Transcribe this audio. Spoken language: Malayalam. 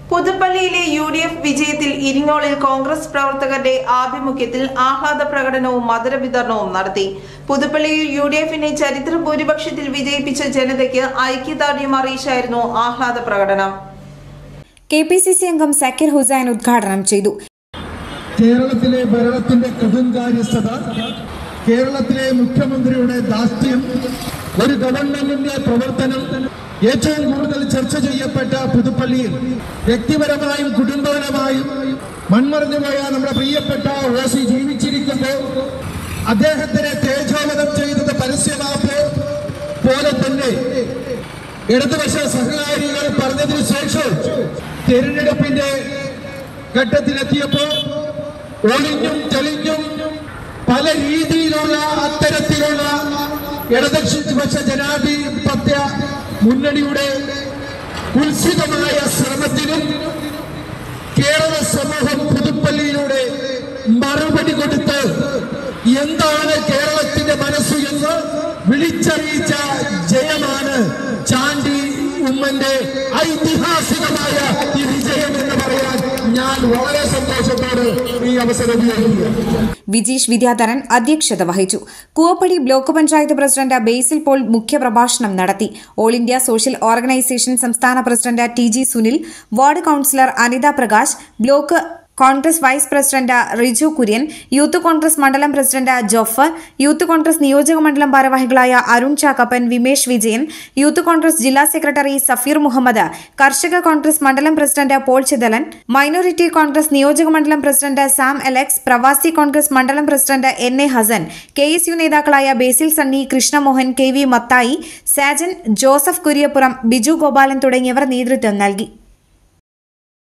പുതുപ്പള്ളിയിലെ യു ഡി എഫ് വിജയത്തിൽ ഇരിങ്ങോളിൽ കോൺഗ്രസ് പ്രവർത്തകരുടെ ആഭിമുഖ്യത്തിൽ ആഹ്ലാദ പ്രകടനവും മധുര വിതരണവും നടത്തി പുതുപ്പള്ളിയിൽ യു ഡി എഫിനെ ചരിത്ര ഭൂരിപക്ഷത്തിൽ വിജയിപ്പിച്ച ജനതയ്ക്ക് ഐക്യദാർഢ്യം അറിയിച്ചായിരുന്നു ആഹ്ലാദ പ്രകടനം കെ പി സി സി അംഗം സക്കീർ ഹുസൈൻ ഉദ്ഘാടനം ചെയ്തു കേരളത്തിലെ ഭരണത്തിന്റെ കടുംകാര്യസ്ഥത കേരളത്തിലെ മുഖ്യമന്ത്രിയുടെ ദാസ്യം ഒരു ഗവൺമെന്റിന്റെ പ്രവർത്തനം ഏറ്റവും കൂടുതൽ ചർച്ച ചെയ്യപ്പെട്ട പുതുപ്പള്ളിയിൽ വ്യക്തിപരമായും കുടുംബപരമായും മൺമറഞ്ഞുപോയ നമ്മുടെ പ്രിയപ്പെട്ട ഒ സി ജീവിച്ചിരിക്കുമ്പോൾ അദ്ദേഹത്തിനെ തേജോവധം ചെയ്തത് പരസ്യമാപ്പ് പോലെ തന്നെ ഇടതുപക്ഷ സഹകാരികൾ പറഞ്ഞതിനു ശേഷം തെരഞ്ഞെടുപ്പിന്റെ ഘട്ടത്തിലെത്തിയപ്പോ ഒളിഞ്ഞും തെളിഞ്ഞും പല രീതിയിലുള്ള അത്തരത്തിലുള്ള ഇടതുപക്ഷ ജനാധിപത്യ മുന്നണിയുടെ കുൽസിതമായ ശ്രമത്തിനും കേരള സമൂഹം പുതുപ്പള്ളിയിലൂടെ മറുപടി കൊടുത്ത് എന്താണ് കേരളത്തിന്റെ മനസ്സ് എന്ന് വിളിച്ചറിയിച്ച ജയമാണ് ചാണ്ടി ഉമ്മന്റെ ഐതിഹാസികമായ ഈ വിജയം എന്ന് പറയാൻ ഞാൻ വളരെ സന്തോഷത്തോടെ ഈ അവസരം ഉപയോഗിക്കുക വിജീഷ് വിദ്യാധരൻ അധ്യക്ഷത വഹിച്ചു Koovappady block panchayat president Basil Paul മുഖ്യപ്രഭാഷണം നടത്തി ഓൾ ഇന്ത്യ സോഷ്യൽ ഓർഗനൈസേഷൻ സംസ്ഥാന president T G Sunil ward councillor Anitha Prakash block Congress vice president Riju Kurian youth Congress മണ്ഡലം പ്രസിഡന്റ് ജോഫർ യൂത്ത് കോൺഗ്രസ് നിയോജക മണ്ഡലം ഭാരവാഹികളായ അരുൺ ചാക്കപ്പൻ വിമേഷ് വിജയൻ യൂത്ത് കോൺഗ്രസ് ജില്ലാ സെക്രട്ടറി സഫീർ മുഹമ്മദ് കർഷക കോൺഗ്രസ് മണ്ഡലം president Paul Chithalan minority Congress നിയോജക മണ്ഡലം president Sam Alex Pravasi Congress മണ്ഡലം president N A Hasan K S U നേതാക്കളായ Basil Sunny Krishnamohan K V Mathai Sajan Joseph Kuriappuram Biju Gopalan തുടങ്ങിയവർ നേതൃത്വം നൽകി